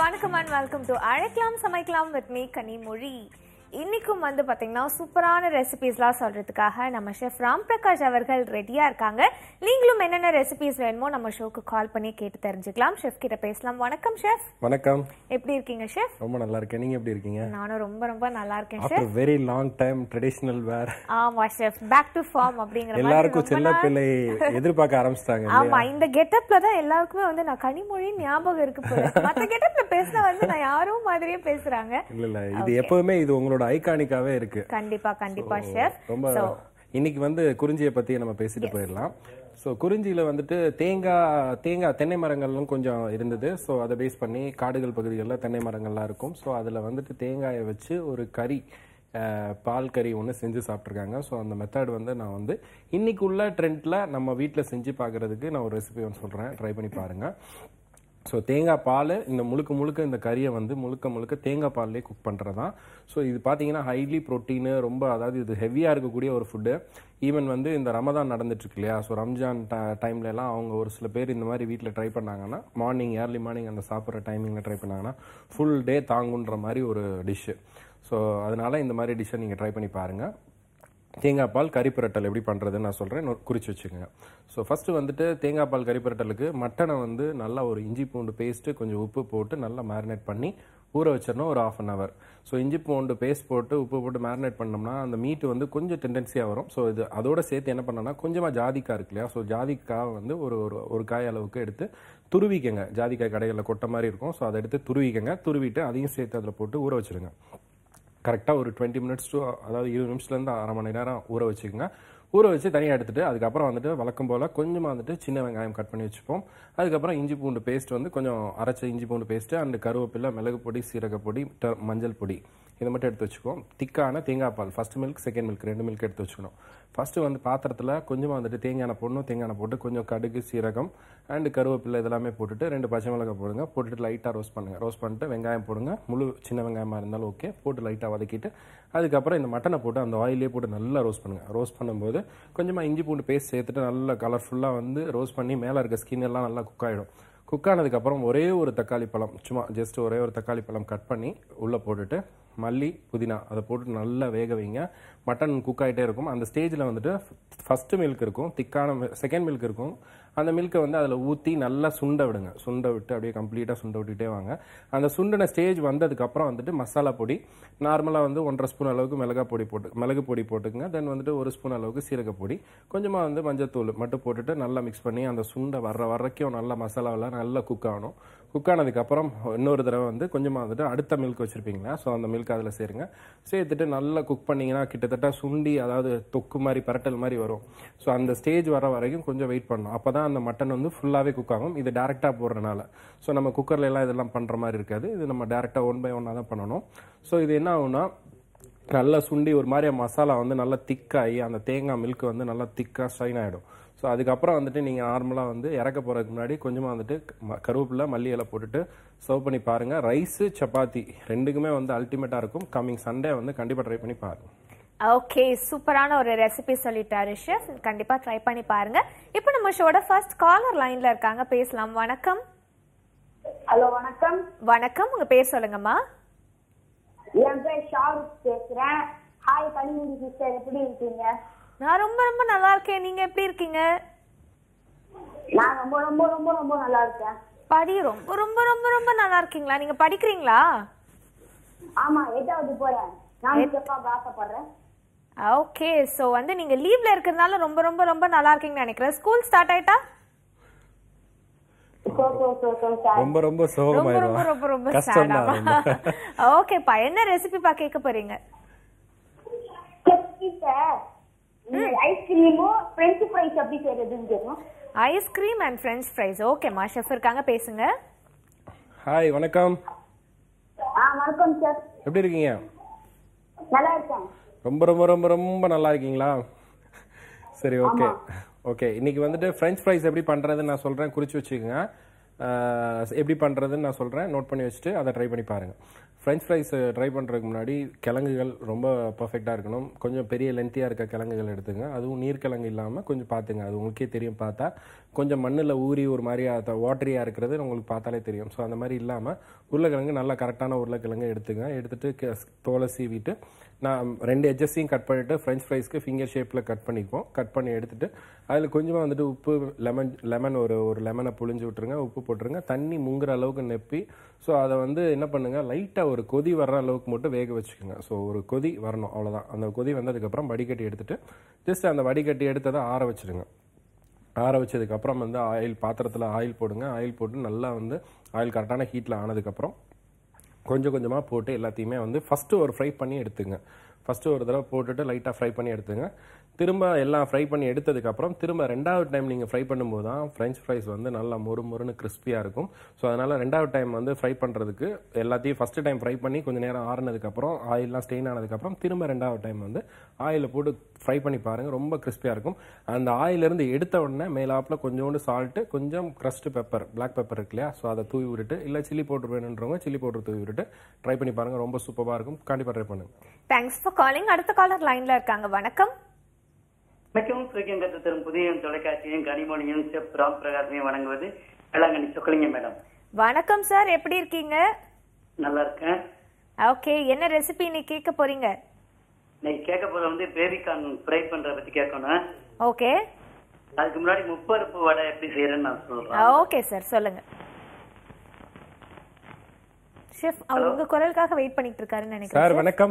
வணக்கம் and welcome to அழைக்கலாம் சமைக்கலாம் வித் மீ கனிமொழி இன்னைக்கும் வந்து பாத்தீங்கன்னா சூப்பரான ரெசிபிஸ்லாம் சொல்றதுக்காக நம்ம ஷெஃப் ராம் பிரகாஷ் அவர்கள் ரெடியா இருக்காங்க நீங்களும் என்னென்ன ரெசிபிஸ் வேணுமோ நம்ம ஷோக்கு கால் பண்ணி கேட்டு தெரிஞ்சுக்கலாம் ஷெஃப் கிட்ட பேசலாம் வணக்கம் ஷெஃப் வணக்கம் எப்படி இருக்கீங்க ஷெஃப் ரொம்ப நல்லா இருக்கேன் நீங்க எப்படி இருக்கீங்க நானும் ரொம்ப ரொம்ப நல்லா இருக்கேன் chef after very long time traditional wear ஆமா ஷெஃப் பேக் டு ஃபார்ம் அப்படிங்கிற மாதிரி எல்லாருக்கும் ரொம்ப செல்ல நாள்- பிள்ளை எதிர்பார்க்க ஆரம்பிச்சிட்டாங்க ஆமா இந்த கெட்டப்ல தான் எல்லாருக்குமே வந்து நான் கனிமொழி ஞாபகம் இருக்கு போல மத்த கெட்டப்ல பேசினா வந்து நான் யாரோ மாதிரியே பேசுறாங்க இல்ல இல்ல இது எப்பவுமே இது உங்களோட ஐகானிக்காவே இருக்கு கண்டிப்பா கண்டிப்பா ஷெஃப் ரொம்ப இன்னைக்கு வந்து குறிஞ்சியை பத்தி நம்ம பேசிட்டு போயிடலாம் ஸோ குறிஞ்சியில வந்துட்டு தேங்காய் தேங்காய் தென்னை மரங்கள்லாம் கொஞ்சம் இருந்தது ஸோ அதை பேஸ் பண்ணி காடுகள் பகுதிகளில் தென்னை மரங்கள்லாம் இருக்கும் ஸோ அதில் வந்துட்டு தேங்காயை வச்சு ஒரு கறி அஹ், பால் கறி ஒன்று செஞ்சு சாப்பிட்ருக்காங்க ஸோ அந்த மெத்தட் வந்து நான் வந்து இன்னைக்கு உள்ள ட்ரெண்டில் நம்ம வீட்டில் செஞ்சு பார்க்கறதுக்கு நான் ஒரு ரெசிபி ஒன்று சொல்கிறேன் ட்ரை பண்ணி பாருங்கள் ஸோ தேங்காய் பால் இந்த முழுக்க முழுக்க இந்த கறியை வந்து முழுக்க முழுக்க தேங்காய் பால்லே குக் பண்ணுறது தான் ஸோ இது பார்த்தீங்கன்னா ஹைலி ப்ரோட்டீனு ரொம்ப அதாவது இது ஹெவியாக இருக்கக்கூடிய ஒரு ஃபுட்டு ஈவன் வந்து இந்த ரமதான் நடந்துட்டு இருக்கு இல்லையா ஸோ ரம்ஜான் டைம்ல எல்லாம் அவங்க ஒரு சில பேர் இந்த மாதிரி வீட்டில் ட்ரை பண்ணாங்கன்னா மார்னிங் ஏர்லி மார்னிங் அந்த சாப்பிட்ற டைமிங்கில் ட்ரை பண்ணாங்கன்னா ஃபுல் டே தாங்குன்ற மாதிரி ஒரு டிஷ்ஷு ஸோ அதனால இந்த மாதிரி டிஷ்ஷை நீங்கள் ட்ரை பண்ணி பாருங்கள் தேங்காய் பால் கறி புரட்டல் எப்படி பண்ணுறதுன்னு நான் சொல்கிறேன் குறித்து வச்சுக்கோங்க ஸோ ஃபஸ்ட்டு வந்துட்டு தேங்காய் பால் கறி புரட்டலுக்கு மட்டனை வந்து நல்லா ஒரு இஞ்சி பூண்டு பேஸ்ட்டு கொஞ்சம் உப்பு போட்டு நல்லா மேரினேட் பண்ணி ஊற வச்சிடணும் ஒரு ஆஃப் அன் ஹவர் ஸோ இஞ்சி பூண்டு பேஸ்ட் போட்டு உப்பு போட்டு மேரினேட் பண்ணோம்னா அந்த மீட் வந்து கொஞ்சம் டெண்டன்சியாக வரும் ஸோ இது அதோட சேர்த்து என்ன பண்ணோம்னா கொஞ்சமாக ஜாதிக்காய் இருக்கு இல்லையா ஸோ ஜாதிக்காய் வந்து ஒரு ஒரு ஒரு காய் அளவுக்கு எடுத்து துருவிக்கங்க ஜாதிக்காய் கடைகளில் கொட்டை மாதிரி இருக்கும் ஸோ அதை எடுத்து துருவிக்கங்க துருவிட்டு அதையும் சேர்த்து அதில் போட்டு ஊற வச்சிருங்க கரெக்டாக ஒரு டுவெண்ட்டி மினிட்ஸ் டு அதாவது இருபது நிமிஷத்துலேருந்து அரை மணி நேரம் ஊற வச்சுக்கோங்க ஊற வச்சு தனியாக எடுத்துட்டு அதுக்கப்புறம் வந்துட்டு வழக்கம் போல் கொஞ்சமாக வந்துட்டு சின்ன வெங்காயம் கட் பண்ணி வச்சுப்போம் அதுக்கப்புறம் இஞ்சி பூண்டு பேஸ்ட் வந்து கொஞ்சம் அரைச்ச இஞ்சி பூண்டு பேஸ்ட்டு அண்ட் கருவேப்பிலை மிளகு பொடி சீரக பொடி ட- மஞ்சள் பொடி இதை மட்டும் எடுத்து வச்சுக்குவோம் திக்கான தேங்காய் பால் ஃபர்ஸ்ட் மில்க் செகண்ட் மில்க் ரெண்டு மில்க் எடுத்து வச்சுக்கணும் ஃபர்ஸ்ட் வந்து பாத்திரத்தில் கொஞ்சமாக வந்துட்டு தேங்காய் எண்ணெய் போடணும் தேங்காய் எண்ணெய் போட்டு கொஞ்சம் கடுகு சீரகம் அண்ட் கருவேப்பிலை இதெல்லாமே போட்டுட்டு ரெண்டு பச்சை மிளகாய் போடுங்க போட்டுட்டு லைட்டாக ரோஸ்ட் பண்ணுங்க ரோஸ்ட் பண்ணிட்டு வெங்காயம் போடுங்க முழு சின்ன வெங்காயமாக இருந்தாலும் ஓகே போட்டு லைட்டாக வதக்கிட்டு அதுக்கப்புறம் இந்த மட்டனை போட்டு அந்த ஆயிலே போட்டு நல்லா ரோஸ்ட் பண்ணுங்க ரோஸ்ட் பண்ணும்போது கொஞ்சமாக இஞ்சி பூண்டு பேஸ்ட் சேர்த்துட்டு நல்லா கலர்ஃபுல்லாக வந்து ரோஸ்ட் பண்ணி மேலே இருக்க ஸ்கின் எல்லாம் நல்லா குக் ஆகிடும் குக் ஆனதுக்கப்புறம் ஒரே ஒரு தக்காளி பழம் சும்மா ஜஸ்ட் ஒரே ஒரு தக்காளி பழம் கட் பண்ணி உள்ளே போட்டுட்டு மல்லி புதினா அதை போட்டு நல்லா வேக வைங்க மட்டன் குக் ஆகிட்டே இருக்கும் அந்த ஸ்டேஜில் வந்துட்டு ஃபஸ்ட்டு மில்க் இருக்கும் திக்கான செகண்ட் மில்க் இருக்கும் அந்த மில்க்கை வந்து அதில் ஊற்றி நல்லா சுண்ட விடுங்க சுண்ட விட்டு அப்படியே கம்ப்ளீட்டாக சுண்ட விட்டுட்டே வாங்க அந்த சுண்டின ஸ்டேஜ் வந்ததுக்கப்புறம் வந்துட்டு மசாலா பொடி நார்மலாக வந்து ஒன்றரை ஸ்பூன் அளவுக்கு மிளகா பொடி போட்டு மிளகு பொடி போட்டுக்கங்க தென் வந்துட்டு ஒரு ஸ்பூன் அளவுக்கு சீரக பொடி கொஞ்சமாக வந்து மஞ்சத்தூள் மட்டும் போட்டுட்டு நல்லா மிக்ஸ் பண்ணி அந்த சுண்டை வர்ற வரைக்கும் நல்லா மசாலாவெல்லாம் நல்லா குக் ஆகணும் குக் ஆனதுக்கப்புறம் இன்னொரு தடவை வந்து கொஞ்சமாக வந்துட்டு அடுத்த மில்க் வச்சுருப்பீங்களா ஸோ அந்த மில்க் அதில் சேருங்க சேர்த்துட்டு நல்லா குக் பண்ணீங்கன்னா கிட்டத்தட்ட சுண்டி அதாவது தொக்கு மாதிரி பரட்டல் மாதிரி வரும் ஸோ அந்த ஸ்டேஜ் வர வரைக்கும் கொஞ்சம் வெயிட் பண்ணணும் அப்போ தான் அந்த மட்டன் வந்து ஃபுல்லாகவே குக் ஆகும் இது டேரெக்டாக போடுறனால ஸோ நம்ம குக்கர்ல எல்லாம் இதெல்லாம் பண்ணுற மாதிரி இருக்காது இது நம்ம டேரெக்டாக ஒன் பை ஒன்னாக தான் பண்ணணும் ஸோ இது என்ன ஆகும்னா நல்லா சுண்டி ஒரு மாதிரி மசாலா வந்து நல்லா திக்காகி அந்த தேங்காய் மில்க் வந்து நல்லா திக்காக ஸ்ட்ரைன் ஆகிடும் ஸோ அதுக்கப்புறம் வந்துட்டு நீங்கள் நார்மலாக வந்து இறக்க போகிறதுக்கு முன்னாடி கொஞ்சமாக வந்துட்டு ம- கருவேப்பிலை மல்லி இலை போட்டுட்டு சர்வ் பண்ணி பாருங்கள் ரைஸு சப்பாத்தி ரெண்டுக்குமே வந்து அல்டிமேட்டாக இருக்கும் கம்மிங் சண்டே வந்து கண்டிப்பாக ட்ரை பண்ணி பாருங்கள் ஓகே சூப்பரான ஒரு ரெசிபி சொல்லிட்டாரு ஷெஃப் கண்டிப்பா ட்ரை பண்ணி பாருங்க இப்போ நம்ம ஷோட ஃபர்ஸ்ட் காலர் லைன்ல இருக்காங்க பேசலாம் வணக்கம் ஹலோ வணக்கம் வணக்கம் உங்க பேர் சொல்லுங்கம்மா என் பேர் ஷாருக் பேசுறேன் ஹாய் கனிமொழி சிஸ்டர் எப்படி இருக்கீங்க நான் ரொம்ப ரொம்ப நல்லா இருக்கேன் நீங்க எப்படி இருக்கீங்க நான் ரொம்ப ரொம்ப ரொம்ப ரொம்ப நல்லா இருக்கேன் படி ரொம்ப ரொம்ப ரொம்ப ரொம்ப நல்லா இருக்கீங்களா நீங்க படிக்கிறீங்களா ஆமா எட்டாவது போறேன் நான் செப்பாக ஆசைப்படுறேன் ஓகே சோ வந்து நீங்க லீவ்ல இருக்கிறதுனால ரொம்ப ரொம்ப ரொம்ப நல்லா இருக்கீங்கன்னு நினைக்கிறேன் ஸ்கூல் ஸ்டார்ட் ஆயிட்டா so so so so sir ரொம்ப ரொம்ப ரொம்ப சோகமாயிடும் ரொம்ப ரொம்ப ரொம்ப கஷ்டம் தான் ரொம்ப ஓகேப்பா என்ன ரெசிபிப்பா கேட்க போறீங்க கிட்ட ஐஸ்கிரீமும் பிரெஞ்சு ஃப்ரைஸ் எப்படி செய்யறதுன்னு தெரியும் ஐஸ்கிரீம் அண்ட் ஃப்ரெஞ்ச் ஃப்ரைஸ் ஓகேம்மா ஷெஃப் இருக்காங்க பேசுங்க ஹாய் வணக்கம் ஆ வணக்கம் சார் எப்படி இருக்கீங்க நல்லா இருக்கேன் ரொம்ப ரொம்ப ரொம்ப ரொம்ப நல்லா இருக்கீங்களா சரி ஓகே ஓகே இன்னைக்கு வந்துட்டு ஃப்ரெஞ்ச் ஃப்ரைஸ் எப்படி பண்ணுறதுன்னு நான் சொல்கிறேன் குறித்து வச்சுக்கோங்க ஆஹ் எப்படி பண்ணுறதுன்னு நான் சொல்கிறேன் நோட் பண்ணி வச்சுட்டு அதை ட்ரை பண்ணி பாருங்கள் ஃப்ரெஞ்ச் ஃப்ரைஸ் ட்ரை பண்ணுறதுக்கு முன்னாடி கிழங்குகள் ரொம்ப பர்ஃபெக்டாக இருக்கணும் கொஞ்சம் பெரிய லென்த்தியாக இருக்க கிழங்குகள் எடுத்துங்க அதுவும் நீர்க்கிழங்கு இல்லாமல் கொஞ்சம் பார்த்துங்க அது உங்களுக்கே தெரியும் பார்த்தா கொஞ்சம் மண்ணில் ஊறி ஒரு மாதிரி வாட்டரியாக இருக்கிறது உங்களுக்கு பார்த்தாலே தெரியும் ஸோ அந்த மாதிரி இல்லாமல் உருளைக்கிழங்கு நல்லா கரெக்டான உருளைக்கிழங்கு எடுத்துங்க எடுத்துட்டு கே- தோலை சீவிட்டு நான் ரெண்டு எட்ஜஸையும் கட் பண்ணிவிட்டு ஃப்ரெஞ்ச் ஃப்ரைஸ்க்கு ஃபிங்கர் ஷேப்பில் கட் பண்ணிப்போம் கட் பண்ணி எடுத்துட்டு அதில் கொஞ்சமாக வந்துட்டு உப்பு லெமன் லெமன் ஒரு ஒரு லெமனை புழிஞ்சு விட்ருங்க உப்பு போட்டுருங்க தண்ணி முங்குற அளவுக்கு நெப்பி ஸோ அதை வந்து என்ன பண்ணுங்க லைட்டாக ஒரு கொதி வர்ற அளவுக்கு மட்டும் வேக வச்சுக்கோங்க ஸோ ஒரு கொதி வரணும் அவ்வளோதான் அந்த கொதி வந்ததுக்கப்புறம் வடிகட்டி எடுத்துட்டு ஜஸ்ட் அந்த வடிகட்டி எடுத்ததை ஆற வச்சிடுங்க ஆற வச்சதுக்கப்புறம் வந்து ஆயில் பாத்திரத்தில் ஆயில் போடுங்க ஆயில் போட்டு நல்லா வந்து ஆயில் கரெக்டான ஹீட்டில் ஆனதுக்கப்புறம் கொஞ்சம் கொஞ்சமாக போட்டு எல்லாத்தையுமே வந்து ஃபஸ்ட்டு ஒரு ஃப்ரை பண்ணி எடுத்துங்க ஃபஸ்ட்டு ஒரு தடவை போட்டுட்டு லைட்டாக ஃப்ரை பண்ணி எடுத்துங்க திரும்ப எல்லாம் ஃப்ரை பண்ணி எடுத்ததுக்கப்புறம் திரும்ப ரெண்டாவது டைம் நீங்கள் ஃப்ரை பண்ணும்போது தான் ஃப்ரெஞ்ச் ஃப்ரைஸ் வந்து நல்லா மொறு மொறுன்னு கிறிஸ்பியாக இருக்கும் ஸோ அதனால் ரெண்டாவது டைம் வந்து ஃப்ரை பண்ணுறதுக்கு எல்லாத்தையும் ஃபஸ்ட்டு டைம் ஃப்ரை பண்ணி கொஞ்சம் நேரம் ஆறுனதுக்கப்புறம் ஆயிலெலாம் ஸ்டெயின் ஆனதுக்கப்புறம் திரும்ப ரெண்டாவது டைம் வந்து ஆயிலில் போட்டு ஃப்ரை பண்ணி பாருங்கள் ரொம்ப கிறிஸ்பியாக இருக்கும் அந்த ஆயிலிருந்து எடுத்த உடனே மேலாப்பில் கொஞ்சோண்டு சால்ட்டு கொஞ்சம் crushed பெப்பர் பிளாக் பெப்பர் இருக்கு இல்லையா ஸோ அதை தூவி விட்டுட்டு இல்லை சில்லி பவுடர் வேணுன்றவங்க சில்லி பவுடர் தூவி விட்டுட்டு ட்ரை பண்ணி பாருங்கள் ரொம்ப சூப்பராக இருக்கும் கண்டிப்பாக ட்ரை பண்ணுங்க தேங்க்ஸ் ஃபார் காலிங் அடுத்த காலர் லைன்ல இருக்காங்க வணக்கம் மிகவும் சுருக்கம் கற்று தரும் புதிய தொலைக்காட்சியும் கனிமொழியும் செப் ராம் பிரகாஷையும் வழங்குவது வேளாங்கண்ணி சொக்கலிங்க மேடம் வணக்கம் சார் எப்படி இருக்கீங்க நல்லா இருக்கேன் ஓகே என்ன ரெசிபி இன்னைக்கு கேட்க போறீங்க இன்னைக்கு கேட்க போறது வந்து பேபிகார்ன் ஃப்ரை பண்றத பத்தி கேட்கணும் ஓகே அதுக்கு முன்னாடி முப்பருப்பு வடை எப்படி செய்யறேன்னு நான் சொல்றேன் ஓகே சார் சொல்லுங்க ஷெஃப் அவர் உங்க குரலுக்காக வெயிட் பண்ணிட்டு இருக்காருன்னு நினைக்கிறேன் சார் வணக்கம்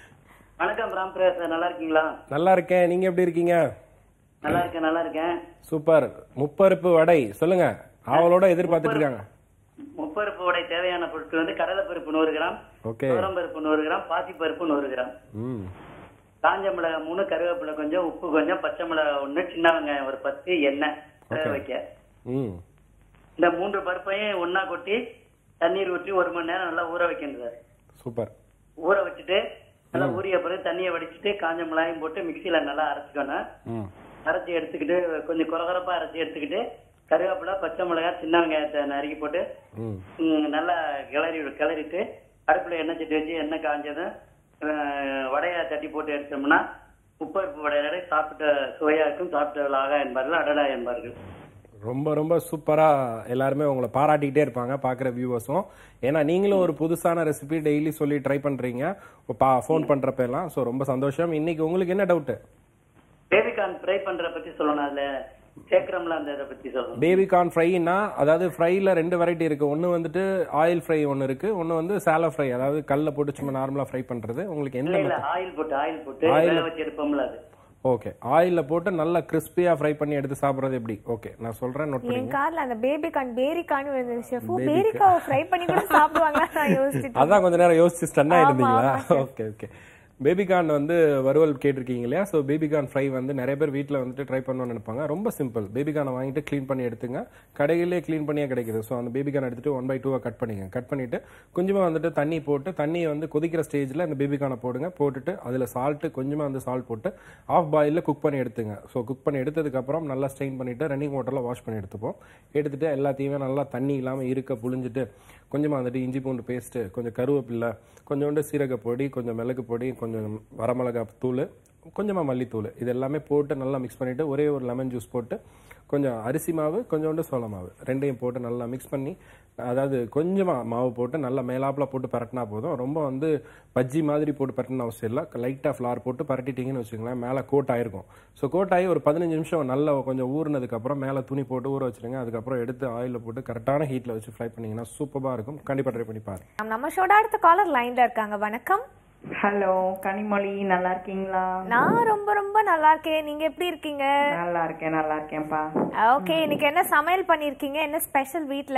வணக்கம் ராம் பிரகாஷ் சார் நல்லா இருக்கீங்களா நல்லா இருக்கேன் நீங்கள் எப்படி இருக்கீங்க நல்லா இருக்கேன் நல்லா இருக்கேன் சூப்பர் முப்பருப்பு வடை சொல்லுங்க அவளோட எதிர்பார்த்துட்டு இருக்காங்க முப்பருப்பு வடை தேவையான பொருட்கள் வந்து கடலைப்பருப்பு நூறு கிராம் ஓகே பருப்பு நூறு கிராம் பாசிப்பருப்பு நூறு கிராம் ம் காஞ்ச மிளகாய் மூணு கருவேப்பிலை கொஞ்சம் உப்பு கொஞ்சம் பச்சை மிளகாய் ஒண்ணு சின்ன வெங்காயம் ஒரு பத்து எண்ணெய் வேக வைக்க ம் இந்த மூன்று பருப்பையும் ஒண்ணா கொட்டி தண்ணீர் ஊற்றி ஒரு மணி நேரம் நல்லா ஊற வைக்கணும் சார் சூப்பர் ஊற வச்சுட்டு நல்லா ஊறிய பிறகு தண்ணியை வடிச்சிட்டு காஞ்ச மிளகாயும் போட்டு மிக்சியில நல்லா அரைச்சிக்கணும் ம் அரைச்சி எடுத்துக்கிட்டு கொஞ்சம் குறகுறப்பா அரைச்சி எடுத்துக்கிட்டு கருவேப்பிலை பச்சை மிளகாய் சின்ன வெங்காயத்தை நறுக்கி போட்டு ம் ம், நல்லா கிளறி கிளறிட்டு அடுப்புல எண்ணெய் சட்டி வச்சு எண்ணெய் காஞ்சதும் அஹ், வடையை தட்டி போட்டு எடுத்தோம்னா உப்பருப்பு வடையோட சாப்பிட்ட சுவையா இருக்கும் சாப்பிட்டவர்களாக என்பார்கள் அடலா என்பார்கள் ரொம்ப ரொம்ப சூப்பரா எல்லாருமே உங்களை பாராட்டிக்கிட்டே இருப்பாங்க பார்க்குற வியூவர்ஸும் ஏன்னா நீங்களும் ஒரு புதுசான ரெசிபி டெய்லி சொல்லி ட்ரை பண்றீங்க பா ஃபோன் பண்றப்ப எல்லாம் ஸோ ரொம்ப சந்தோஷம் இன்னைக்கு உங்களுக்கு என்ன டவுட்டு பேபிகார்ன் ஃப்ரை பண்ற பத்தி சொல்லணும் அதுல சேர்க்கிறோம்ல அந்த இதை பத்தி சொல்லணும் பேபி கார்ன் ஃப்ரைனா அதாவது ஃப்ரைல ரெண்டு வெரைட்டி இருக்கு ஒன்று வந்துட்டு ஆயில் ஃப்ரை ஒன்று இருக்கு ஒன்று வந்து சாலோ ஃப்ரை அதாவது கல்ல போட்டு சும்மா நார்மலாக ஃப்ரை பண்றது உங்களுக்கு இல்ல எந்த இல்ல ஆயில் போட்டு ஆயில் போட்டு வேக வச்சு எடுப்போம்ல அது ஓகே ஆயிலில் போட்டு நல்லா கிறிஸ்பியா ஃப்ரை பண்ணி எடுத்து சாப்பிட்றது எப்படி ஓகே நான் சொல்றேன் நோட் பண்ணி என் கார்ல அந்த பேபி கான் பேரி கான் விழுந்தது ஷெஃப் பேரிக்காவை ஃப்ரை பண்ணி கூட சாப்பிடுவாங்களா நான் யோசிச்சுட்டு அதான் கொஞ்ச நேரம் யோசிச்சு ஸ்டன்னா ஆமா, இருந்தீங்களா ஓகே ஓகே பேபிகார்ன் வந்து வறுவல் கேட்டிருக்கீங்க இல்லையா ஸோ பேபிகார்ன் ஃப்ரை வந்து நிறைய பேர் வீட்டில் வந்துட்டு ட்ரை பண்ணணும்னு நினைப்பாங்க ரொம்ப சிம்பிள் பேபிகார்னை வாங்கிட்டு க்ளீன் பண்ணி எடுத்துங்க கடையிலே க்ளீன் பண்ணியே கிடைக்குது ஸோ அந்த பேபிகார்ன் எடுத்துட்டு ஒன் பை டூவை கட் பண்ணிங்க கட் பண்ணிட்டு கொஞ்சமாக வந்துட்டு தண்ணி போட்டு தண்ணி வந்து கொதிக்கிற ஸ்டேஜில் அந்த பேபிகார்னை போடுங்க போட்டுட்டு அதில் சால்ட்டு கொஞ்சமாக வந்து சால்ட் போட்டு ஆஃப் பாயிலில் குக் பண்ணி எடுத்துங்க ஸோ குக் பண்ணி எடுத்ததுக்கப்புறம் நல்லா ஸ்ட்ரெயின் பண்ணிட்டு ரன்னிங் வாட்டரில் வாஷ் பண்ணி எடுத்துப்போம் எடுத்துட்டு எல்லாத்தையுமே நல்லா தண்ணி இல்லாமல் இருக்க புழிஞ்சிட்டு கொஞ்சமாக வந்துட்டு இஞ்சி பூண்டு பேஸ்ட்டு கொஞ்சம் கருவேப்பில்லை கொஞ்சோண்டு சீரக பொடி கொஞ்சம் மிளகு பொடி கொஞ்சம் வரமிளகா தூள் கொஞ்சமாக மல்லித்தூள் இது எல்லாமே போட்டு நல்லா மிக்ஸ் பண்ணிவிட்டு ஒரே ஒரு லெமன் ஜூஸ் போட்டு கொஞ்சம் அரிசி மாவு கொஞ்சோண்டு சோள மாவு ரெண்டையும் போட்டு நல்லா மிக்ஸ் பண்ணி அதாவது கொஞ்சமாக மாவு போட்டு நல்லா மேலாப்பில் போட்டு பரட்டினா போதும் ரொம்ப வந்து பஜ்ஜி மாதிரி போட்டு பரட்டின அவசியம் இல்லை லைட்டாக ஃப்ளார் போட்டு பரட்டிட்டீங்கன்னு வச்சுக்கோங்களேன் மேலே கோட் ஆயிருக்கும் ஸோ கோட் ஆகி ஒரு பதினஞ்சு நிமிஷம் நல்லா கொஞ்சம் ஊறினதுக்கப்புறம் மேலே துணி போட்டு ஊற வச்சிருங்க அதுக்கப்புறம் எடுத்து ஆயிலில் போட்டு கரெக்டான ஹீட்டில் வச்சு ஃப்ரை பண்ணிங்கன்னா சூப்பராக இருக்கும் கண்டிப்பாக ட்ரை பண்ணி பாருங்க நம்ம ஷோட அடுத்த காலர் லைன்ல இருக்காங்க வணக்கம் ஹலோ கனிமொழி நல்லா இருக்கீங்களா நான் ரொம்ப ரொம்ப நல்லா இருக்கேன் நீங்க எப்படி இருக்கீங்க நல்லா இருக்கேன் நல்லா இருக்கேன்ப்பா ஓகே இன்னைக்கு என்ன சமையல் பண்ணிருக்கீங்க என்ன ஸ்பெஷல் வீட்ல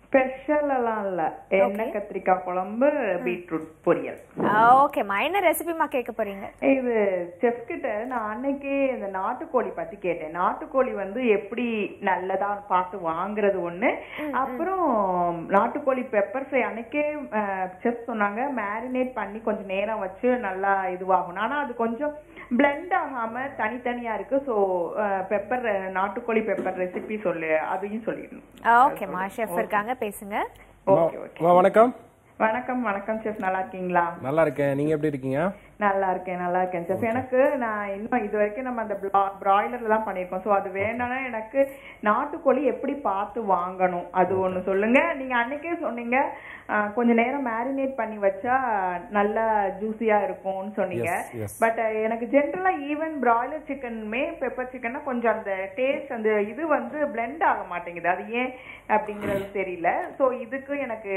ஸ்பெஷல் எல்லாம் இல்ல எண்ணெய் கத்திரிக்காய் குழம்பு பீட்ரூட் பொரியல் ஓகேம்மா என்ன ரெசிபிமா கேட்க போறீங்க இது செஃப் கிட்ட நான் அன்னைக்கே இந்த நாட்டுக்கோழி பத்தி கேட்டேன் நாட்டுக்கோழி வந்து எப்படி நல்லதா பார்த்து வாங்குறது ஒண்ணு அப்புறம் நாட்டுக்கோழி பெப்பர் ஃப்ரை அன்னைக்கே செஃப் சொன்னாங்க மேரினேட் பண்ணி கொஞ்சம் நேரம் வச்சு நல்லா இதுவாகணும் ஆனா அது கொஞ்சம் பிளெண்ட் ஆகாம தனித்தனியா இருக்கு ஸோ பெப்பர் நாட்டுக்கோழி பெப்பர் ரெசிபி சொல்லு அதையும் சொல்லிடணும் ஓகேம்மா ஷெஃப் இருக்காங்க பேசுங்க ஓகே ஓகே அம்மா, வணக்கம் வணக்கம் வணக்கம் செஃப் நல்லா இருக்கீங்களா நல்லா இருக்கேன் நீங்க எப்படி இருக்கீங்க நல்லா இருக்கேன் நல்லா இருக்கேன் செஃப் எனக்கு நான் இன்னும் இது வரைக்கும் நம்ம அந்த பிராய்லர்ல தான் பண்ணிருக்கோம் சோ அது வேணும்னா எனக்கு நாட்டுக்கோழி எப்படி பார்த்து வாங்கணும் அது ஒண்ணு சொல்லுங்க நீங்க அன்னைக்கே சொன்னீங்க ஆஹ், கொஞ்ச நேரம் மேரினேட் பண்ணி வச்சா நல்லா ஜூசியா இருக்கும்னு சொன்னீங்க Yes, yes. பட் எனக்கு ஜென்ரலா ஈவன் பிராய்லர் சிக்கனுமே பெப்பர் சிக்கன்னா கொஞ்சம் அந்த டேஸ்ட் அந்த இது வந்து blend ஆக மாட்டேங்குது அது ஏன் அப்படிங்கறது தெரியல சோ இதுக்கு எனக்கு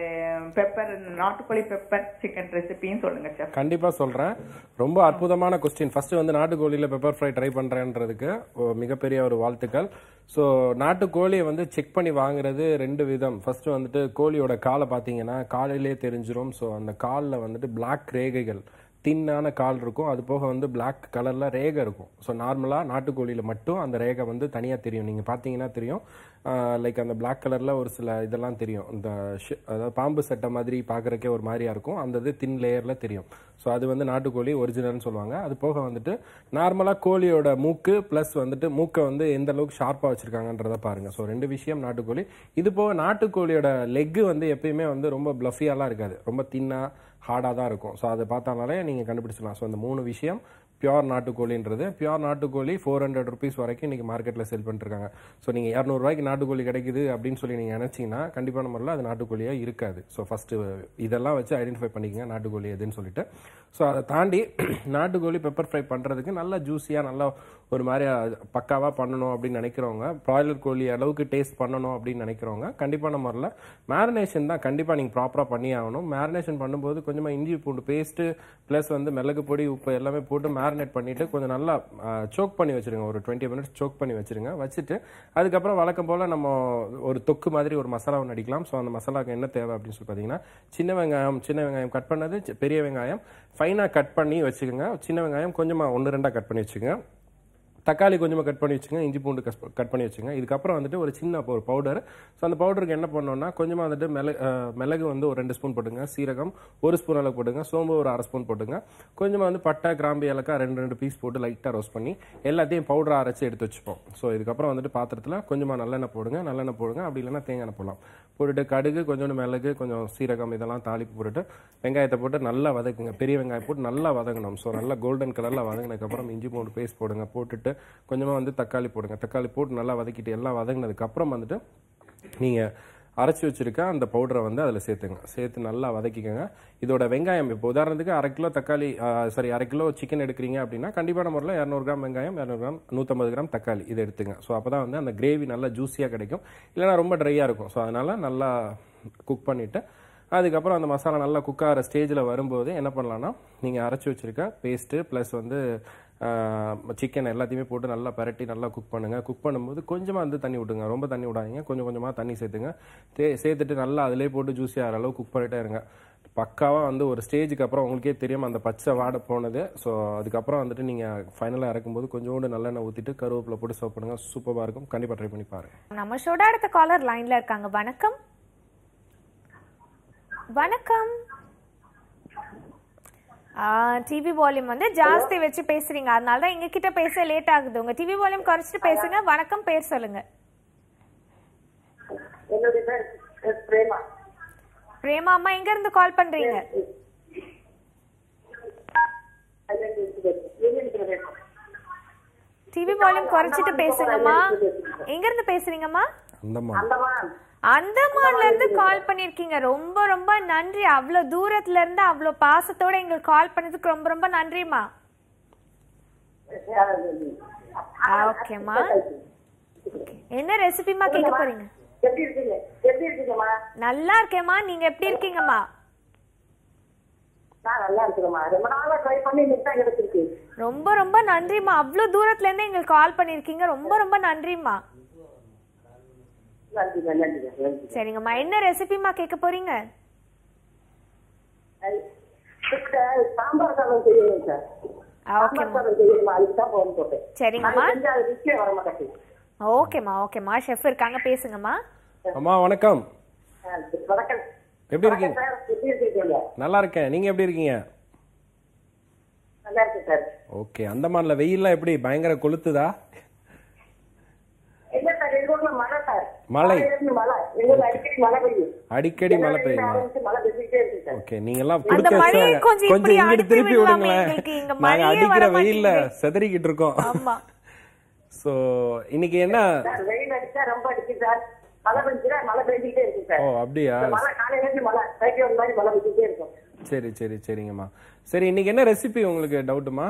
பெப்பர் நாட்டுக்கோழி பெப்பர் சிக்கன் ரெசிபியும் சொல்லுங்க செஃப் கண்டிப்பா சொல்றேன் ரொம்ப அற்புதமான கொஸ்டின் ஃபர்ஸ்ட் வந்து நாட்டுக்கோழியில பெப்பர் ஃப்ரை ட்ரை பண்றேன்றதுக்கு ஒரு மிகப்பெரிய ஒரு வாழ்த்துக்கள் ஸோ நாட்டுக்கோழியை வந்து செக் பண்ணி வாங்குறது ரெண்டு விதம் ஃபர்ஸ்ட் வந்துட்டு கோழியோட காலை பார்த்தீங்கன்னா காலையிலே தெரிஞ்சிரும் ஸோ அந்த காலில் வந்துட்டு பிளாக் ரேகைகள் தின்னான கால் இருக்கும் அது போக வந்து Black கலர்ல ரேகை இருக்கும் ஸோ நார்மலாக நாட்டுக்கோழியில் மட்டும் அந்த ரேகை வந்து தனியாக தெரியும் நீங்கள் பார்த்தீங்கன்னா தெரியும் லைக் அந்த Black கலர்ல ஒரு சில இதெல்லாம் தெரியும் இந்த ஷி- அதாவது பாம்பு சட்டை மாதிரி பார்க்குறக்கே ஒரு மாதிரியா இருக்கும் அந்த இது தின் லேயரில் தெரியும் ஸோ அது வந்து நாட்டுக்கோழி ஒரிஜினல்னு சொல்லுவாங்க அது போக வந்துட்டு நார்மலாக கோழியோட மூக்கு ப்ளஸ் வந்துட்டு மூக்கை வந்து எந்த அளவுக்கு ஷார்ப்பாக வச்சிருக்காங்கன்றத பாருங்க ஸோ ரெண்டு விஷயம் நாட்டுக்கோழி இது போக நாட்டுக்கோழியோட லெக்கு வந்து எப்பயுமே வந்து ரொம்ப ப்ளஃபியாலாம் இருக்காது ரொம்ப தின்னா ஹார்டாக தான் இருக்கும் ஸோ அதை பார்த்தாலே நீங்கள் கண்டுபிடிச்சிடலாம் ஸோ அந்த மூணு விஷயம் பியூர் நாட்டுக்கோழின்றது பியூர் நாட்டுக்கோழி ஃபோர் ஹண்ட்ரட் ருபீஸ் வரைக்கும் இன்னைக்கு மார்க்கெட்டில் செல் பண்ணிருக்காங்க ஸோ நீங்கள் இரநூறுவாய்க்கு நாட்டுக்கோழி கிடைக்குது அப்படின்னு சொல்லி நீங்கள் நினச்சிங்கன்னா கண்டிப்பான முறையில் அது நாட்டுக்கோழியாக இருக்காது ஸோ ஃபஸ்ட்டு இதெல்லாம் வச்சு ஐடென்டிஃபை பண்ணிக்கங்க நாட்டுக்கோழி எதுன்னு சொல்லிட்டு ஸோ அதை தாண்டி நாட்டுக்கோழி பெப்பர் ஃப்ரை பண்ணுறதுக்கு நல்லா ஜூஸியாக நல்லா ஒரு மாதிரி பக்காவாக பண்ணணும் அப்படின்னு நினைக்கிறவங்க ப்ராய்லர் கோழி அளவுக்கு டேஸ்ட் பண்ணணும் அப்படின்னு நினைக்கிறவங்க கண்டிப்பான முறையில் மேரினேஷன் தான் கண்டிப்பாக நீங்கள் ப்ராப்பராக பண்ணி ஆகணும் மேரினேஷன் பண்ணும்போது கொஞ்சமாக இஞ்சி பூண்டு பேஸ்ட்டு ப்ளஸ் வந்து மிளகு பொடி உப்பு எல்லாமே போட்டு மேரினேட் பண்ணிவிட்டு கொஞ்சம் நல்லா சோக் பண்ணி வச்சிருங்க ஒரு டுவெண்ட்டி மினிட்ஸ் சோக் பண்ணி வச்சிருங்க வச்சுட்டு அதுக்கப்புறம் வழக்கம் போல் நம்ம ஒரு தொக்கு மாதிரி ஒரு மசாலா ஒன்று அடிக்கலாம் ஸோ அந்த மசாலாவுக்கு என்ன தேவை அப்படின்னு சொல்லி பார்த்தீங்கன்னா சின்ன வெங்காயம் சின்ன வெங்காயம் கட் பண்ணது சி- பெரிய வெங்காயம் ஃபைனாக கட் பண்ணி வச்சுக்கோங்க சின்ன வெங்காயம் கொஞ்சமாக ஒன்று ரெண்டாக கட் பண்ணி வச்சுக்கோங்க தக்காளி கொஞ்சமாக கட் பண்ணி வச்சுங்க இஞ்சி பூண்டு கட் பண்ணி வச்சுங்க இதுக்கப்புறம் வந்துட்டு ஒரு சின்ன ஒரு பவுடர் ஸோ அந்த பவுடருக்கு என்ன பண்ணோம்னா கொஞ்சமாக வந்துட்டு மிளகு அஹ், மிளகு வந்து ஒரு ரெண்டு ஸ்பூன் போட்டுங்க சீரகம் ஒரு ஸ்பூன் அளவு போட்டுங்க சோம்பு ஒரு அரை ஸ்பூன் போட்டுங்க கொஞ்சமாக வந்து பட்டை கிராம்பு ஏலக்காய் ரெண்டு ரெண்டு பீஸ் போட்டு லைட்டாக ரோஸ்ட் பண்ணி எல்லாத்தையும் பவுடர் அரைச்சி எடுத்து வச்சுப்போம் ஸோ இதுக்கப்புறம் வந்துட்டு பாத்திரத்தில் கொஞ்சமாக நல்லெண்ணெய் போடுங்க நல்லெண்ணெய் போடுங்க அப்படி இல்லைன்னா தேங்காய் எண்ணெய் போடலாம் போட்டுட்டு கடுகு கொஞ்சோண்டு மிளகு கொஞ்சம் சீரகம் இதெல்லாம் தாளிப்பு போட்டுட்டு வெங்காயத்தை போட்டு நல்லா வதக்குங்க பெரிய வெங்காயம் போட்டு நல்லா வதங்கணும் ஸோ நல்லா கோல்டன் கலரில் வதங்கினதுக்கப்புறம் இஞ்சி பூண்டு பேஸ்ட் போடுங்க போட்டுட்டு கொஞ்சமாக வந்து தக்காளி போடுங்க தக்காளி போட்டு நல்லா வதக்கிட்டு எல்லாம் வதங்கினதுக்கப்புறம் வந்துட்டு நீங்கள் அரைச்சி வச்சிருக்க அந்த பவுடரை வந்து அதில் சேர்த்துங்க சேர்த்து நல்லா வதக்கிக்கோங்க இதோட வெங்காயம் இப்போ உதாரணத்துக்கு அரை கிலோ தக்காளி சாரி அரை கிலோ சிக்கன் எடுக்கிறீங்க அப்படின்னா கண்டிப்பான முறையில் இரநூறு கிராம் வெங்காயம் இரநூறு கிராம் நூற்றம்பது கிராம் தக்காளி இதை எடுத்துங்க ஸோ அப்போ தான் வந்து அந்த கிரேவி நல்லா ஜூஸியாக கிடைக்கும் இல்லைன்னா ரொம்ப ட்ரையாக இருக்கும் ஸோ அதனால் நல்லா குக் பண்ணிவிட்டு அதுக்கப்புறம் அந்த மசாலா நல்லா குக் ஆகிற ஸ்டேஜில் வரும்போது என்ன பண்ணலாம்னா நீங்கள் அரைச்சி வச்சிருக்க பேஸ்ட்டு ப்ளஸ் வந்து சிக்கன் எல்லாத்தையுமே போட்டு நல்லா பரட்டி நல்லா குக் பண்ணுங்க குக் பண்ணும்போது கொஞ்சமாக வந்து தண்ணி விட்டுங்க ரொம்ப தண்ணி விடாதீங்க கொஞ்சம் கொஞ்சமாக தண்ணி சேர்த்துங்க தே சேர்த்துட்டு நல்லா அதிலே போட்டு ஜூஸி ஆகிற அளவு குக் பண்ணிட்டே இருங்க பக்காவாக வந்து ஒரு ஸ்டேஜுக்கு அப்புறம் உங்களுக்கே தெரியும் அந்த பச்சை வாடை போனது ஸோ அதுக்கப்புறம் வந்துட்டு நீங்கள் ஃபைனலாக இறக்கும்போது கொஞ்சோண்டு நல்லெண்ணெய் ஊற்றிட்டு கருவேப்பிலை போட்டு சர்வ் பண்ணுங்க சூப்பராக இருக்கும் கண்டிப்பாக ட்ரை பண்ணி பாருங்க நம்ம ஷோட அடுத்த காலர் லைன்ல இருக்காங்க வணக்கம் வணக்கம் டிவி வால்யூம் வந்து ஜாஸ்தி வச்சு பேசுறீங்க அதனால தான் எங்க கிட்ட பேச லேட் ஆகுது உங்க டிவி வால்யூம் குறைச்சிட்டு பேசுங்க வணக்கம் பேர் சொல்லுங்க என்னுடைய பேர் எஸ் பிரேமா பிரேமா அம்மா எங்க இருந்து கால் பண்றீங்க டிவி வால்யூம் குறைச்சிட்டு பேசுங்கம்மா எங்க இருந்து பேசுறீங்கம்மா அந்தம்மா அந்தமான் அந்தமான்ல இருந்து கால் பண்ணிருக்கீங்க ரொம்ப ரொம்ப நன்றி அவ்வளவு தூரத்துல இருந்து அவ்வளவு பாசத்தோட எங்களுக்கு கால் பண்ணதுக்கு ரொம்ப ரொம்ப நன்றிம்மா ஓகேம்மா என்ன ரெசிபிமா கேட்க போறீங்க எப்படி இருக்கீங்க எப்படி இருக்கீங்கம்மா நல்லா இருக்கேம்மா நீங்க எப்படி இருக்கீங்கம்மா நான் நல்லா இருக்கிறேம்மா ரொம்ப நாளா ட்ரை பண்ணி இன்னைக்கு தான் கிடைச்சிருக்கு ரொம்ப ரொம்ப நன்றிம்மா அவ்வளவு தூரத்துல இருந்து எங்களுக்கு கால் பண்ணிருக்கீங்க ரொம்ப ரொம்ப நன்றிம்மா நன்றிங்க நன்றிங்க நன்றி சரிங்கம்மா என்ன ரெசிபிமா கேட்க போறீங்க சார், சாம்பார் சாதம் செய்யணும் சார் ஆ, ஓகேம்மா சாம்பார் சாதம் செய்யணுமா அதுக்கு தான் போன் போட்டேன் சரிங்கம்மா அது செஞ்சா அது ருசியே வர மாட்டேங்குது ஓகேம்மா ஓகேம்மா ஷெஃப் இருக்காங்க பேசுங்கம்மா அம்மா வணக்கம் ஆ, வணக்கம் எப்படி இருக்கீங்க சார் எப்படி இருக்கீங்க நல்லா இருக்கேன் நீங்க எப்படி இருக்கீங்க நல்லா இருக்கு சார் ஓகே அந்தமான்ல வெயில்லாம் எப்படி பயங்கர கொளுத்துதா இல்ல சார் எங்க ஊர்ல மழை சார் மழை. காலையில மழை எங்க ஊர்ல அடிக்கடி மழை பெய்யும் அடிக்கடி மழை பெய்யுமா ஆரம்பிச்சு மழை பெய்ஞ்சிட்டே இருக்கு சார் ஓகே நீங்க எல்லாம் அந்த கொடுத்து மழையை வச்சாங்க கொஞ்சம் கொஞ்சம் இப்படி இங்கிட்டு அனுப்பி திருப்பி விடலாமே, விடுங்களேன் எங்களுக்கு இங்க நாங்க மழையே அடிக்கிற வர வெயில்ல மாட்டேங்குது. செதறிக்கிட்டு இருக்கோம் ஆமா சோ இன்னைக்கு என்ன சார் வெயில் அடிச்சா ரொம்ப அடிக்குது சார் மழை பெஞ்சுட்டா மழை பெஞ்சிட்டே இருக்கு சார் ஓ அப்படியா இந்த மழை காலையில இருந்து மழை சைக்கிள் மாதிரி மழை பெஞ்சிட்டே இருக்கும் சரி சரி சரிங்கம்மா சரி இன்னைக்கு என்ன ரெசிபி உங்களுக்கு டவுட்டுமா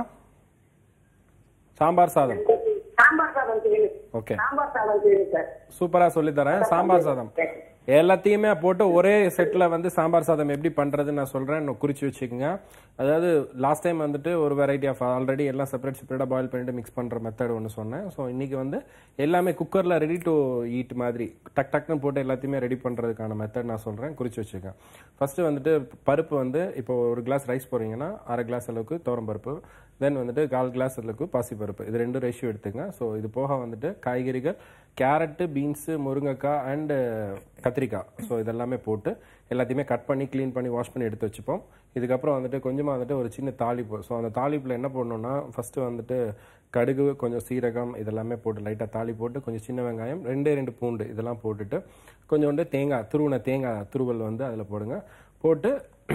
சாம்பார் சாதம் சாம்பார் சாதம் செய்யணும் ஓகே சாம்பார் சாதம் செய்யணும் சார் சூப்பரா சொல்லி தரேன் சாம்பார் சாதம் எல்லாத்தையுமே போட்டு ஒரே செட்ல வந்து சாம்பார் சாதம் எப்படி பண்றதுன்னு நான் சொல்றேன் இன்னும் குறிச்சு வச்சுக்கோங்க அதாவது லாஸ்ட் டைம் வந்துட்டு ஒரு வெரைட்டி ஆஃப் ஆல்ரெடி எல்லாம் செப்பரேட் செப்பரேட்டா பாயில் பண்ணிட்டு மிக்ஸ் பண்ற மெத்தட் ஒன்று சொன்னேன் ஸோ இன்னைக்கு வந்து எல்லாமே குக்கர்ல ரெடி டு ஈட் மாதிரி டக் டக்னு போட்டு எல்லாத்தையுமே ரெடி பண்றதுக்கான மெத்தட் நான் சொல்றேன் குறிச்சு வச்சுக்கோங்க ஃபர்ஸ்ட் வந்துட்டு பருப்பு வந்து இப்போ ஒரு கிளாஸ் ரைஸ் போறீங்கன்னா அரை கிளாஸ் அளவுக்கு துவரம் பருப்பு தென் வந்துட்டு கால் கிளாஸ் அளவுக்கு பாசி பருப்பு இது ரெண்டும் ரேஷியோ எடுத்துங்க ஸோ இது போக வந்துட்டு காய்கறிகள் கேரட்டு பீன்ஸு முருங்கைக்காய் அண்டு கத்திரிக்காய் ஸோ இதெல்லாமே போட்டு எல்லாத்தையுமே கட் பண்ணி க்ளீன் பண்ணி வாஷ் பண்ணி எடுத்து வச்சுப்போம் இதுக்கப்புறம் வந்துட்டு கொஞ்சமாக வந்துட்டு ஒரு சின்ன தாளிப்பு ஸோ அந்த தாளிப்பில் என்ன பண்ணணும்னா ஃபஸ்ட்டு வந்துட்டு கடுகு கொஞ்சம் சீரகம் இதெல்லாமே போட்டு லைட்டாக தாளி போட்டு கொஞ்சம் சின்ன வெங்காயம் ரெண்டே ரெண்டு பூண்டு இதெல்லாம் போட்டுட்டு கொஞ்சோண்டு தேங்காய் துருவின தேங்காய் துருவல் வந்து அதில் போடுங்க போட்டு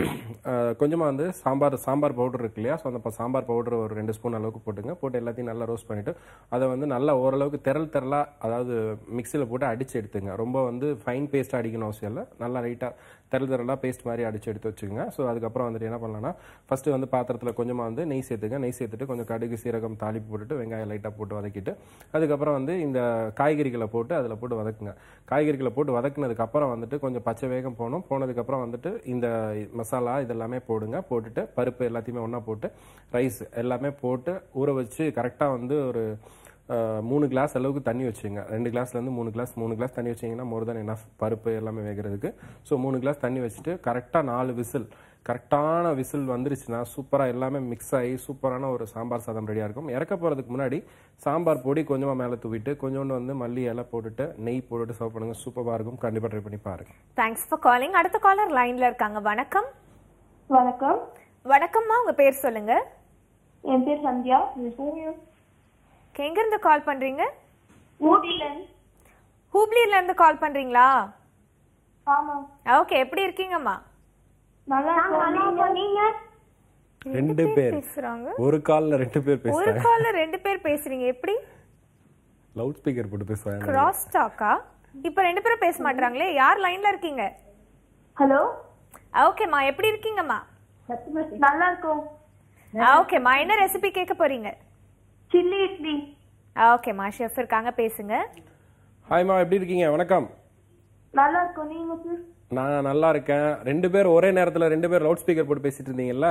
கொஞ்சமாக வந்து சாம்பார் சாம்பார் பவுடர் இருக்கு இல்லையா ஸோ அந்த ப- சாம்பார் பவுடர் ஒரு ரெண்டு ஸ்பூன் அளவுக்கு போட்டுங்க போட்டு எல்லாத்தையும் நல்லா ரோஸ்ட் பண்ணிவிட்டு அதை வந்து நல்லா ஓரளவுக்கு திரள் திரளாக அதாவது மிக்சியில் போட்டு அடிச்சு எடுத்துங்க ரொம்ப வந்து ஃபைன் பேஸ்ட்டாக அடிக்கணும் அவசியம் இல்லை நல்லா லைட்டாக திரள் திரளாக பேஸ்ட் மாதிரி அடிச்சு எடுத்து வச்சுக்கோங்க ஸோ அதுக்கப்புறம் வந்துட்டு என்ன பண்ணலாம்னா ஃபஸ்ட்டு வந்து பாத்திரத்தில் கொஞ்சமாக வந்து நெய் சேர்த்துங்க நெய் சேர்த்துட்டு கொஞ்சம் கடுகு சீரகம் தாளிப்பு போட்டுட்டு வெங்காயம் லைட்டாக போட்டு வதக்கிட்டு அதுக்கப்புறம் வந்து இந்த காய்கறிகளை போட்டு அதில் போட்டு வதக்குங்க காய்கறிகளை போட்டு வதக்குனதுக்கு அப்புறம் வந்துட்டு கொஞ்சம் பச்சை வேகம் போகணும் போனதுக்கப்புறம் வந்துட்டு இந்த மசாலா இதெல்லாமே போடுங்க போட்டுட்டு பருப்பு எல்லாத்தையுமே ஒன்றா போட்டு ரைஸ் எல்லாமே போட்டு ஊற வச்சு கரெக்டாக வந்து ஒரு அஹ், மூணு கிளாஸ் அளவுக்கு தண்ணி வச்சுங்க ரெண்டு கிளாஸ்லேருந்து மூணு கிளாஸ் மூணு கிளாஸ் தண்ணி வச்சிங்கன்னா மோர் தென் என்ன பருப்பு எல்லாமே வேகிறதுக்கு ஸோ மூணு கிளாஸ் தண்ணி வச்சுட்டு கரெக்டாக நாலு விசில் கரெக்டான விசில் வந்துருச்சுன்னா சூப்பராக எல்லாமே மிக்ஸ் ஆகி சூப்பரான ஒரு சாம்பார் சாதம் ரெடியாக இருக்கும் இறக்க போகிறதுக்கு முன்னாடி சாம்பார் பொடி கொஞ்சமாக மேலே தூவிட்டு கொஞ்சோண்டு வந்து மல்லி இலை போட்டுட்டு நெய் போட்டுட்டு சர்வ் பண்ணுங்க சூப்பராக இருக்கும் கண்டிப்பாக ட்ரை பண்ணி பாருங்க தேங்க்ஸ் ஃபார் காலிங் அடுத்த காலர் லைன்ல இருக்காங்க வணக்கம் வணக்கம் வணக்கம்மா உங்க பேர் சொல்லுங்க என் பேர் சந்தியா Okay, எங்க இருந்து கால் பண்றீங்க ஊட்டிலன் ஹூப்ளில இருந்து கால் பண்றீங்களா ஆமா ஓகே எப்படி இருக்கீங்கம்மா நல்லா இருக்கோம் நீங்க ரெண்டு பேர் பேசுறாங்க ஒரு காலில் ரெண்டு பேர் ஒரு பேசுகிறாங்க கால்ல ரெண்டு பேர் பேசுறீங்க எப்படி லவுட் ஸ்பீக்கர் போட்டு பேசுகிறாங்க கிராஸ் டாக்கா இப்ப ரெண்டு பேரும் பேச மாட்டாங்களே யார் லைன்ல இருக்கீங்க ஹலோ ஓகேம்மா எப்படி இருக்கீங்கம்மா நல்லா இருக்கோம் ஓகேம்மா என்ன ரெசிபி கேட்க போறீங்க சில்லி இட்லி ஓகேம்மா ஷெஃப் இருக்காங்க பேசுங்க ஹாய்மா எப்படி இருக்கீங்க வணக்கம் நல்லா இருக்கோம் நீங்க சார் நான் நல்லா இருக்கேன் ரெண்டு பேர் ஒரே நேரத்தில் ரெண்டு பேர் லவுட் ஸ்பீக்கர் போட்டு பேசிட்டு இருந்தீங்கல்ல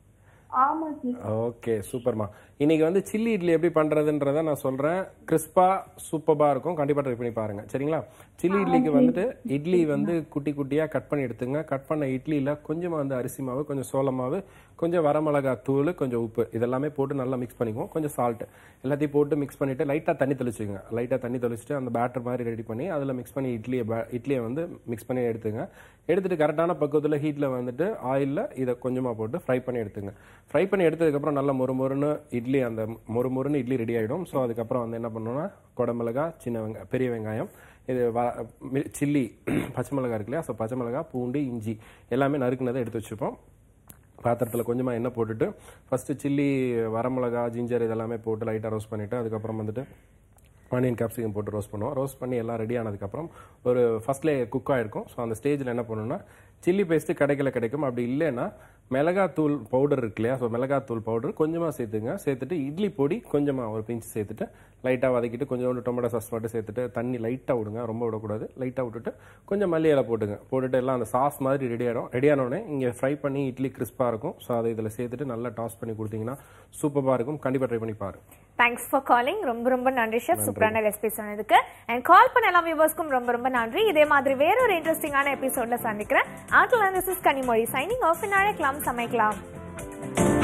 ஆமா சார் ஓகே சூப்பர்மா இன்னைக்கு வந்து சில்லி இட்லி எப்படி பண்றதுன்றத நான் சொல்றேன் கிறிஸ்பா சூப்பரா இருக்கும் கண்டிப்பா ட்ரை பண்ணி பாருங்க சரிங்களா சில்லி இட்லிக்கு வந்துட்டு இட்லி வந்து குட்டி குட்டியா கட் பண்ணி எடுத்துங்க கட் பண்ண இட்லியில கொஞ்சமா வந்து அரிசி மாவு கொஞ்சம் சோள மாவு கொஞ்சம் வரமிளகா தூள் கொஞ்சம் உப்பு இதெல்லாமே போட்டு நல்லா மிக்ஸ் பண்ணிக்குவோம் கொஞ்சம் சால்ட் எல்லாத்தையும் போட்டு மிக்ஸ் பண்ணிட்டு லைட்டா தண்ணி தெளிச்சுங்க லைட்டா தண்ணி தெளிச்சுட்டு அந்த பேட்டர் மாதிரி ரெடி பண்ணி அதுல மிக்ஸ் பண்ணி இட்லியை ba- இட்லியை வந்து மிக்ஸ் பண்ணி எடுத்துங்க எடுத்துட்டு கரெக்டான பக்குவத்தில் ஹீட்டில் வந்துட்டு ஆயிலில் இதை கொஞ்சமாக போட்டு ஃப்ரை பண்ணி எடுத்துங்க ஃப்ரை பண்ணி எடுத்ததுக்கப்புறம் நல்லா மொறு மொறுன்னு இட்லி அந்த மொறு மொறுன்னு இட்லி ரெடி ஆகிடும் ஸோ அதுக்கப்புறம் வந்து என்ன பண்ணணும்னா குடமிளகா சின்ன வெங்காயம் பெரிய வெங்காயம் இது வ மி- சில்லி பச்சை மிளகா இருக்கு இல்லையா ஸோ பச்சை மிளகா பூண்டு இஞ்சி எல்லாமே நறுக்குனதை எடுத்து வச்சுப்போம் பாத்திரத்தில் கொஞ்சமாக எண்ணெய் போட்டுட்டு ஃபஸ்ட்டு சில்லி வரமிளகா ஜிஞ்சர் இதெல்லாமே போட்டு லைட்டாக ரோஸ்ட் பண்ணிவிட்டு அதுக்கப்புறம் வந்துட்டு ஆனியன் கேப்சிகம் போட்டு ரோஸ்ட் பண்ணுவோம் ரோஸ்ட் பண்ணி எல்லாம் ரெடி ஆனதுக்கப்புறம் ஒரு ஃபர்ஸ்ட்லே குக் ஆகிருக்கும் ஸோ அந்த ஸ்டேஜில் என்ன பண்ணணும்னா சில்லி பேஸ்ட்டு கிடைக்கல கிடைக்கும் அப்படி இல்லைன்னா மிளகாத்தூள் பவுடர் இருக்கு இல்லையா ஸோ மிளகாத்தூள் பவுடர் கொஞ்சமாக சேர்த்துங்க சேர்த்துட்டு இட்லி பொடி கொஞ்சமாக ஒரு பிஞ்ச் சேர்த்துட்டு லைட்டாக வதக்கிட்டு கொஞ்சோண்டு டொமேட்டோ சாஸ் மட்டும் சேர்த்துட்டு தண்ணி லைட்டாக விடுங்க ரொம்ப விடக்கூடாது லைட்டாக விட்டுட்டு கொஞ்சம் மல்லி இலை போட்டுங்க போட்டுட்டு எல்லாம் அந்த சாஸ் மாதிரி ரெடி ஆகிடும் ரெடி ஆனோடனே இங்கே ஃப்ரை பண்ணி இட்லி கிறிஸ்பாக இருக்கும் ஸோ அதை இதில் சேர்த்துட்டு நல்லா டாஸ் பண்ணி கொடுத்தீங்கன்னா சூப்பராக இருக்கும் கண்டிப்பாக ட்ரை பண்ணி பாருங்க தேங்க்ஸ் ஃபார் காலிங் ரொம்ப ரொம்ப நன்றி ஷெஃப் சூப்பரான ரெசிபி சொன்னதுக்கு அண்ட் கால் பண்ண எல்லா வியூவர்ஸ்க்கும் ரொம்ப ரொம்ப நன்றி இதே மாதிரி வேற ஒரு இன்ட்ரெஸ்டிங்கான எபிசோட்ல சந்திக்கிறேன் ஆட்டில் this is Kanimozhi signing off இன் அழைக்கலாம் சமைக்கலாம்